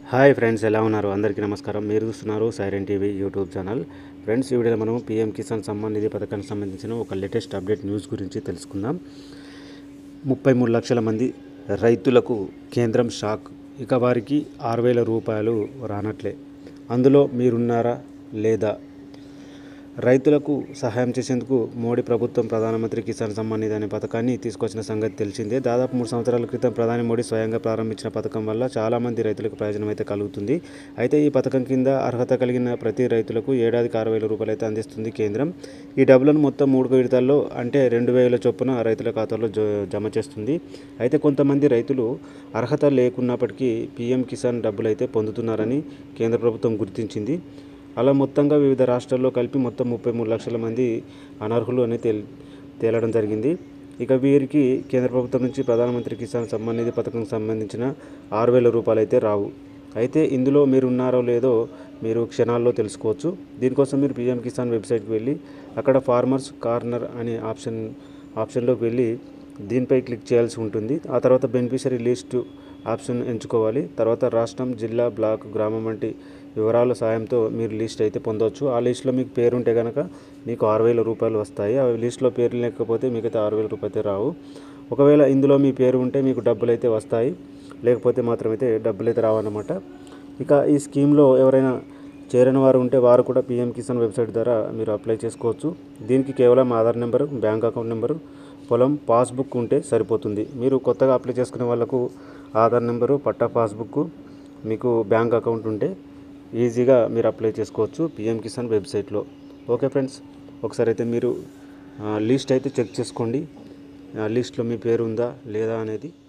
hi friends ఎలా ఉన్నారు అందరికీ నమస్కారం మీరు చూస్తున్నారు siren TV YouTube channel friends ఈ వీడియోలో మనం పీఎం కిసాన్ సమ్మాన్ నిధి పథకానికి సంబంధించిన ఒక లేటెస్ట్ అప్డేట్ న్యూస్ గురించి తెలుసుకుందాం ముప్పై మూడు లక్షల మంది రైతులకు కేంద్రం షాక్ ఇక వారికి ఆరు వేల రూపాయలు రానట్లే అందులో మీరున్నారా లేదా రైతులకు సహాయం చేసేందుకు మోడీ ప్రభుత్వం ప్రధానమంత్రి కిసాన్ సమ్మాన్ నిధి అనే పథకాన్ని తీసుకొచ్చిన సంగతి తెలిసిందే దాదాపు మూడు సంవత్సరాల క్రితం ప్రధాని మోడీ స్వయంగా ప్రారంభించిన పథకం వల్ల చాలామంది రైతులకు ప్రయోజనం అయితే కలుగుతుంది అయితే ఈ పథకం కింద అర్హత కలిగిన ప్రతి రైతులకు ఏడాదికి ఆరు వేల రూపాయలు అయితే అందిస్తుంది కేంద్రం ఈ డబ్బులను మొత్తం మూడు విడతల్లో అంటే రెండు వేల చొప్పున రైతుల ఖాతాలో జ- జమ చేస్తుంది అయితే కొంతమంది రైతులు అర్హత లేకున్నప్పటికీ పీఎం కిసాన్ డబ్బులు అయితే పొందుతున్నారని కేంద్ర ప్రభుత్వం గుర్తించింది అలా మొత్తంగా వివిధ రాష్ట్రాల్లో కలిపి మొత్తం ముప్పై మూడు లక్షల మంది అనర్హులు అని తేల్ తేలడం జరిగింది ఇక వీరికి కేంద్ర ప్రభుత్వం నుంచి ప్రధానమంత్రి కిసాన్ సమ్మాన్ నిధి పథకం సంబంధించిన ఆరు వేల రూపాయలు అయితే రావు అయితే ఇందులో మీరు ఉన్నారో లేదో మీరు క్షణాల్లో తెలుసుకోవచ్చు దీనికోసం మీరు పిఎం కిసాన్ వెబ్సైట్కి వెళ్ళి అక్కడ ఫార్మర్స్ కార్నర్ అనే ఆప్షన్ ఆప్షన్లోకి వెళ్ళి దీనిపై క్లిక్ చేయాల్సి ఉంటుంది ఆ తర్వాత బెనిఫిషరీ లిస్ట్ ఆప్షన్ ఎంచుకోవాలి తర్వాత రాష్ట్రం జిల్లా బ్లాక్ గ్రామం వంటి వివరాల సాయంతో మీరు లిస్ట్ అయితే పొందవచ్చు ఆ లిస్ట్లో మీకు పేరు ఉంటే కనుక మీకు ఆరు వేల రూపాయలు వస్తాయి ఆ లిస్ట్లో పేరు లేకపోతే మీకు అయితే ఆరు వేల రూపాయలు అయితే రావు ఒకవేళ ఇందులో మీ పేరు ఉంటే మీకు డబ్బులు అయితే వస్తాయి లేకపోతే మాత్రం అయితే డబ్బులు అయితే రావన్నమాట ఇక ఈ స్కీమ్లో ఎవరైనా చేరని వారు ఉంటే వారు కూడా పిఎం కిసాన్ వెబ్సైట్ ద్వారా మీరు అప్లై చేసుకోవచ్చు దీనికి కేవలం Aadhaar number bank account number పొలం పాస్బుక్ ఉంటే సరిపోతుంది మీరు కొత్తగా అప్లై చేసుకునే వాళ్ళకు ఆధార్ నెంబరు పట్టా పాస్బుక్ మీకు బ్యాంక్ అకౌంట్ ఉంటే ఈజీగా మీరు అప్లై చేసుకోవచ్చు పిఎం కిసాన్ వెబ్సైట్లో ఓకే ఫ్రెండ్స్ ఒకసారి అయితే మీరు లిస్ట్ అయితే చెక్ చేసుకోండి లిస్ట్లో మీ పేరు ఉందా లేదా అనేది